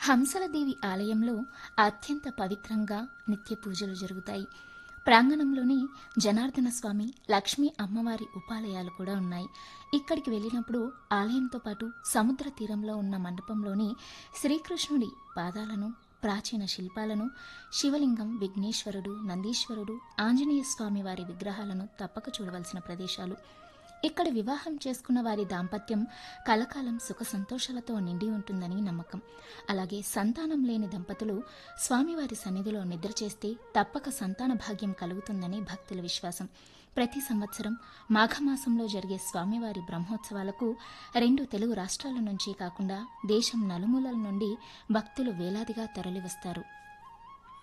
హంసలదేవి ఆలయంలో అత్యంత పవిత్రంగా నిత్య పూజలు జరుగుతాయి ప్రాంగణంలోని జనార్దన స్వామి లక్ష్మీ అమ్మవారి ఉపాలయాలు కూడా ఉన్నాయి ఇక్కడికి వెళ్ళినప్పుడు ఆలయంతో పాటు సముద్ర తీరంలో ఉన్న మండపంలోని శ్రీకృష్ణుడి పాదాలను ప్రాచీన శిల్పాలను శివలింగం విఘ్నేశ్వరుడు నందీశ్వరుడు ఆంజనేయ స్వామి వారి విగ్రహాలను తప్పక చూడవలసిన ప్రదేశాలు ఇక్కడ వివాహం చేసుకున్న వారి దాంపత్యం కలకాలం సుఖ సంతోషాలతో నిండి ఉంటుందని నమ్మకం అలాగే సంతానం లేని దంపతులు స్వామివారి సన్నిధిలో నిద్ర చేస్తే తప్పక సంతాన భాగ్యం కలుగుతుందని భక్తుల విశ్వాసం ప్రతి సంవత్సరం మాఘమాసంలో జరిగే స్వామివారి బ్రహ్మోత్సవాలకు రెండు తెలుగు రాష్ట్రాల నుంచి కాకుండా దేశం నలుమూలల నుండి భక్తులు వేలాదిగా తరలివస్తారు